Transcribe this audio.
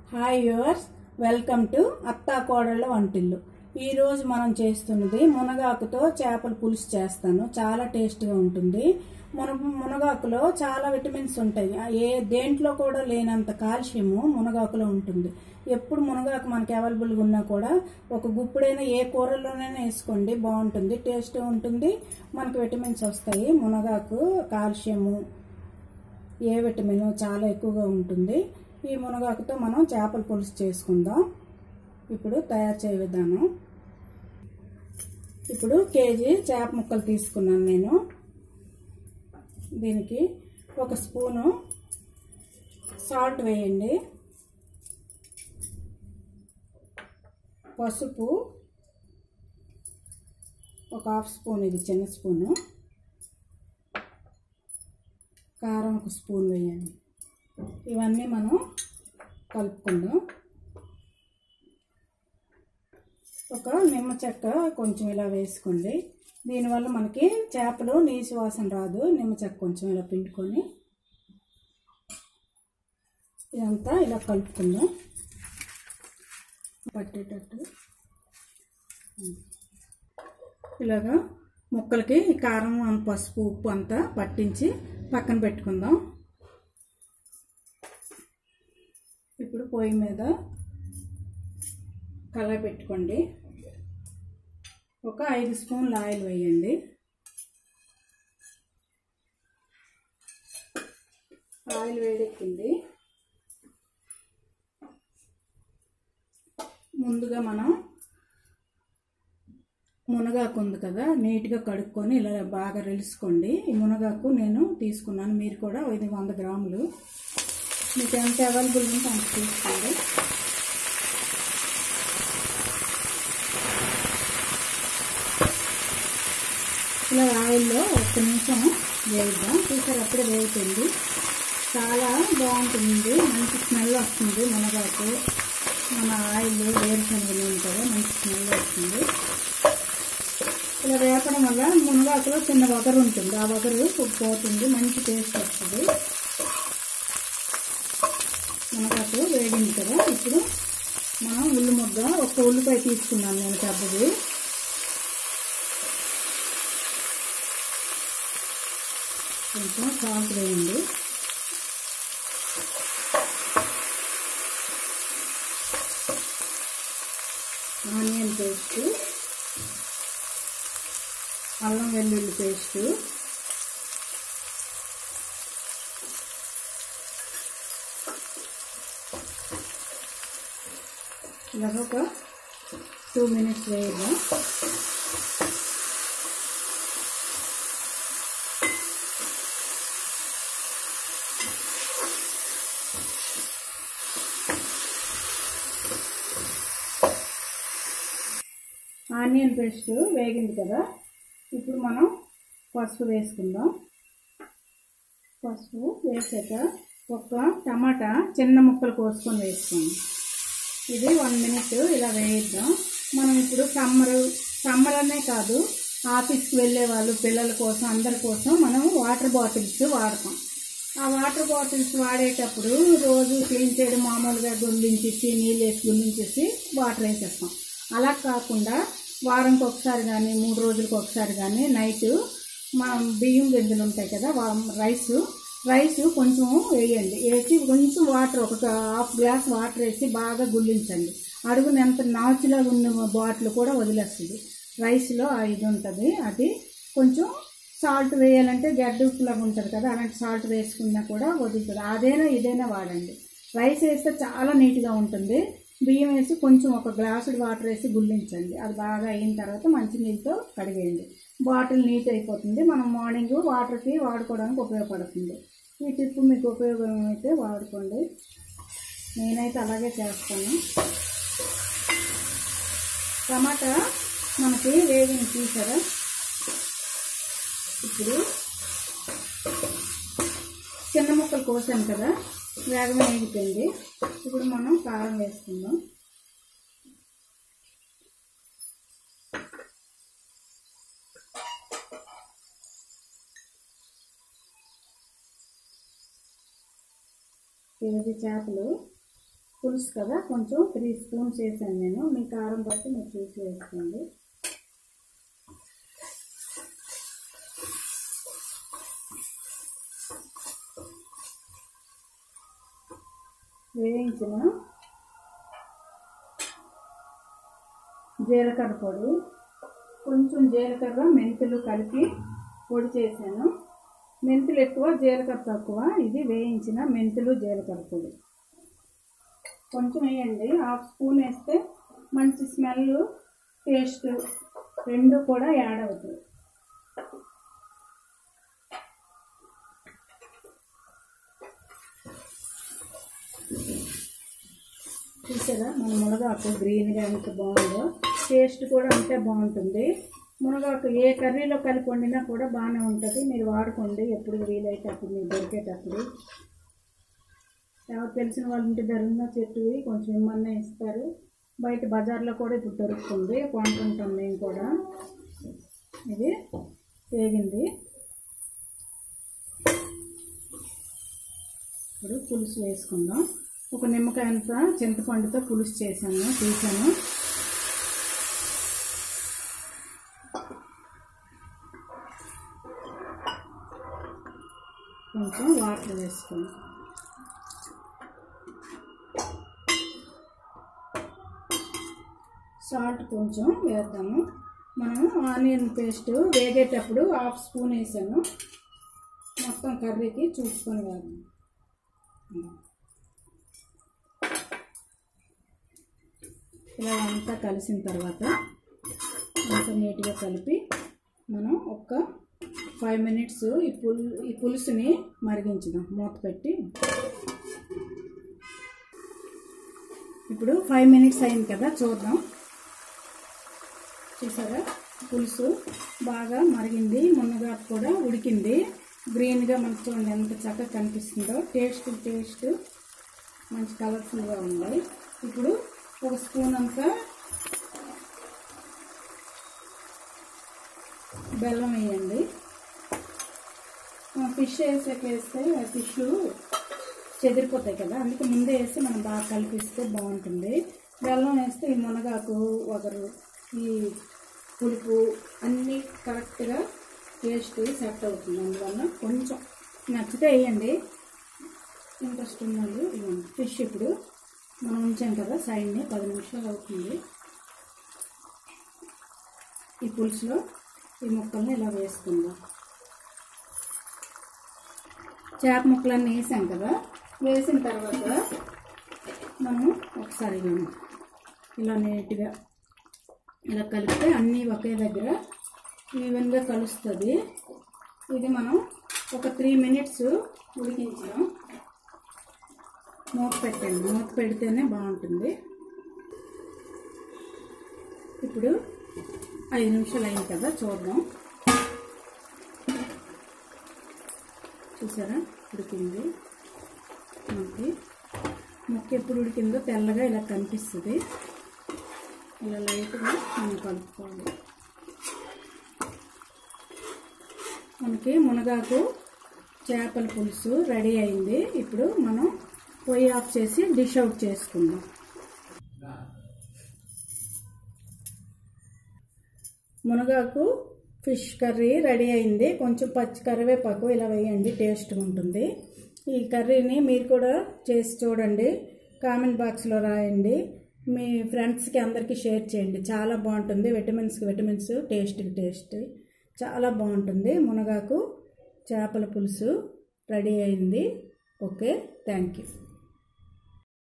hi yours welcome to అత్తా కోడళ్ళ వంటిల్లు ఈ రోజు మనం చేస్తున్నది మునగాకుతో చేపల పులుసు చేస్తాను చాలా టేస్ట్గా ఉంటుంది మున మునగాకులో చాలా విటమిన్స్ ఉంటాయి ఏ దేంట్లో కూడా లేనంత కాల్షియము మునగాకులో ఉంటుంది ఎప్పుడు మునగాకు మనకి అవైలబుల్గా ఉన్నా కూడా ఒక గుప్పుడైనా ఏ కూరలోనైనా వేసుకోండి బాగుంటుంది టేస్ట్ ఉంటుంది మనకు విటమిన్స్ వస్తాయి మునగాకు కాల్షియము ఏ విటమిన్ చాలా ఎక్కువగా ఉంటుంది ఈ మునగాకుతో మనం చేపల పులుసు చేసుకుందాం ఇప్పుడు తయారు చేయ విధానం ఇప్పుడు కేజీ చేప ముక్కలు తీసుకున్నాను నేను దీనికి ఒక స్పూను సాల్ట్ వేయండి పసుపు ఒక హాఫ్ స్పూన్ ఇది చిన్న స్పూను కారం ఒక స్పూన్ వేయండి ఇవన్నీ మనం కలుపుకుందాం ఒక నిమ్మ చెక్క కొంచెం ఇలా వేసుకోండి దీనివల్ల మనకి చేపలు నీసు వాసన రాదు నిమ్మ చెక్క కొంచెం ఇలా పిండుకొని ఇదంతా ఇలా కలుపుకుందాం పట్టేటట్టు ఇలాగా ముక్కలకి ఈ కారం పసుపు ఉప్పు అంతా పట్టించి పక్కన పెట్టుకుందాం ఇప్పుడు పొయ్యి మీద కళాయి పెట్టుకోండి ఒక ఐదు స్పూన్ల ఆయిల్ వేయండి ఆయిల్ వేడెక్కింది ముందుగా మనం మునగాకు ఉంది కదా నీట్గా కడుక్కొని ఇలా బాగా రెలుసుకోండి ఈ మునగాకు నేను తీసుకున్నాను మీరు కూడా ఇది వంద గ్రాములు మీకు ఎంత అవైలబుల్ ఉంటే అంత తీసుకోండి ఇలా ఆయిల్లో ఒక్క నిమిషం వేయిద్దాం చూసారు అప్పుడే వేగుతుంది చాలా బాగుంటుంది మంచి స్మెల్ వస్తుంది మునగాకు మన ఆయిల్ వేరుశనగ నూనె కదా మంచి స్మెల్ వస్తుంది ఇలా వేపడం వల్ల మునగాకులో చిన్న వగరు ఉంటుంది ఆ వగరు పోతుంది మంచి టేస్ట్ వస్తుంది మునగాకు వేగింది కదా ఇప్పుడు మనం ఉల్లి ముద్ద ఒక ఉల్లిపాయ తీసుకున్నాను నేను పెద్దది కొంచెం సాల్ట్ వేయండి ఆనియన్ పేస్ట్ అల్లం వెల్లుల్లి పేస్ట్ ఇలాగ ఒక టూ మినిట్స్ వేయగా ఆనియన్ పేస్ట్ వేగింది కదా ఇప్పుడు మనం పసుపు వేసుకుందాం పసుపు వేసాక ఒక టమాటా చిన్న ముక్కలు కోసుకొని వేసుకోండి ఇది వన్ మినిట్ ఇలా వేయిద్దాం మనం ఇప్పుడు సమ్మర్ సమ్మర్ అనే కాదు ఆఫీస్కి వెళ్ళే వాళ్ళు పిల్లల కోసం అందరి కోసం మనం వాటర్ బాటిల్స్ వాడతాం ఆ వాటర్ బాటిల్స్ వాడేటప్పుడు రోజు క్లీన్ చేయడం మామూలుగా గుండించేసి నీళ్ళు వేసి గుండించేసి వాటర్ వేసేస్తాం అలా కాకుండా వారంకి ఒకసారి కానీ మూడు రోజులకు ఒకసారి కానీ నైట్ మనం బియ్యం గింజలు ఉంటాయి కదా రైస్ రైస్ కొంచెం వేయండి వేసి కొంచెం వాటర్ ఒక హాఫ్ గ్లాస్ వాటర్ వేసి బాగా గుల్లించండి అడుగున ఎంత నాచులా ఉన్న బాటిల్ కూడా వదిలేస్తుంది రైస్లో ఇది ఉంటుంది అది కొంచెం సాల్ట్ వేయాలంటే గడ్డ ఉప్పులాగా ఉంటుంది కదా అలాంటి సాల్ట్ వేసుకున్నా కూడా వదులుతుంది అదైనా ఇదైనా వాడండి రైస్ వేస్తే చాలా నీట్గా ఉంటుంది బియ్యం వేసి కొంచెం ఒక గ్లాసుడు వాటర్ వేసి గుల్లించండి అది బాగా అయిన తర్వాత మంచి నీళ్ళతో కడిగేయండి బాటిల్ నీట్ అయిపోతుంది మనం మార్నింగ్ వాటర్కి వాడుకోవడానికి ఉపయోగపడుతుంది ఈ టిప్ మీకు ఉపయోగం అయితే వాడుకోండి నేనైతే అలాగే చేస్తాను టమాటా మనకి వేగిన చూసారా ఇప్పుడు చిన్న ముక్కలు కోసాను కదా వేగం వేగిపోయింది ఇప్పుడు మనం కారం వేసుకుందాం కేజీ చేపలు పులుసు కదా కొంచెం త్రీ స్పూన్స్ వేసాను నేను మీ కారం బట్టి మీరు చూసి వేసుకోండి వేయించిన జీలకర్ర పొడి కొంచెం జీలకర్ర మెంతులు కలిపి పొడి చేశాను మెంతులు ఎక్కువ జీలకర్ర తక్కువ ఇది వేయించిన మెంతులు జీలకర్ర పొడి కొంచెం వేయండి హాఫ్ స్పూన్ వేస్తే మంచి స్మెల్ టేస్ట్ రెండు కూడా యాడ్ అవుతాయి చూసారా మన మునగాకు గ్రీన్గా ఎంత బాగుందో టేస్ట్ కూడా అంతే బాగుంటుంది మునగాకు ఏ కర్రీలో కలిపి వండినా కూడా బాగానే ఉంటుంది మీరు వాడుకోండి ఎప్పుడు వీలైతే అప్పుడు మీకు దొరికేటప్పుడు ఎవరు తెలిసిన వాళ్ళు ఇంటి దొరికిన చెట్టువి కొంచెం ఏమన్నా ఇస్తారు బయట బజార్లో కూడా ఇప్పుడు దొరుకుతుంది కొనుక్కుంటాం మేము కూడా ఇది వేగింది ఇప్పుడు పులుసు వేసుకుందాం ఒక నిమ్మకాయ అంత చింతపండుతో పులుసు చేశాను తీసాను కొంచెం వాటర్ వేసుకుందాం సాల్ట్ కొంచెం వేద్దాము మనం ఆనియన్ పేస్ట్ వేగేటప్పుడు హాఫ్ స్పూన్ వేసాను మొత్తం కర్రీకి చూసుకొని వేద్దాం ఇలా అంతా కలిసిన తర్వాత అంతా నీట్గా కలిపి మనం ఒక ఫైవ్ మినిట్స్ ఈ పుల్ ఈ పులుసుని మరిగించుదాం మూత పెట్టి ఇప్పుడు ఫైవ్ మినిట్స్ అయింది కదా చూద్దాం చూసారా పులుసు బాగా మరిగింది మున్నగా కూడా ఉడికింది గ్రీన్గా మనకు చూడండి ఎంత చక్కగా కనిపిస్తుందో టేస్ట్ టేస్ట్ మంచి కలర్ఫుల్గా ఉంది ఇప్పుడు ఒక స్పూన్ అంతా బెల్లం వేయండి ఫిష్ వేసాక వేస్తే ఫిష్ చెదిరిపోతాయి కదా అందుకే ముందే వేసి మనం బాగా కలిపిస్తే బాగుంటుంది బెల్లం వేస్తే ఈ మునగాకు ఒకరు ఈ పులుపు అన్నీ కరెక్ట్గా టేస్ట్ సెట్ అవుతుంది అందువల్ల కొంచెం నచ్చితే వేయండి ఇంట్రెస్ట్ ఉన్నది ఇవ్వండి ఫిష్ ఇప్పుడు మనం ఉంచాం కదా సైడ్ని పది నిమిషాలు అవుతుంది ఈ పులుసులో ఈ ముక్కల్ని ఇలా వేసుకుందాం చేప ముక్కలన్నీ వేసాం కదా వేసిన తర్వాత మనం ఒకసారి ఇవ్వము ఇలా నీట్గా ఇలా కలిపితే అన్నీ ఒకే దగ్గర ఈవెన్గా కలుస్తుంది ఇది మనం ఒక త్రీ మినిట్స్ ఉడికించాం మూత పెట్టండి మూత పెడితేనే బాగుంటుంది ఇప్పుడు ఐదు నిమిషాలు అయింది కదా చూద్దాం చూసారా ఉడికింది మనకి ముక్క ఎప్పుడు ఉడికిందో తెల్లగా ఇలా కనిపిస్తుంది ఇలా లైట్గా మనం కలుపుకోవాలి మనకి మునగాకు చేపల పులుసు రెడీ అయింది ఇప్పుడు మనం పొయ్యి ఆఫ్ చేసి డిష్ అవుట్ చేసుకుందాం మునగాకు ఫిష్ కర్రీ రెడీ అయింది కొంచెం పచ్చి కరివేపాకు ఇలా వేయండి టేస్ట్ ఉంటుంది ఈ కర్రీని మీరు కూడా చేసి చూడండి కామెంట్ బాక్స్లో రాయండి మీ ఫ్రెండ్స్కి అందరికీ షేర్ చేయండి చాలా బాగుంటుంది విటమిన్స్కి విటమిన్స్ టేస్ట్కి టేస్ట్ చాలా బాగుంటుంది మునగాకు చేపల పులుసు రెడీ అయింది ఓకే థ్యాంక్ యూ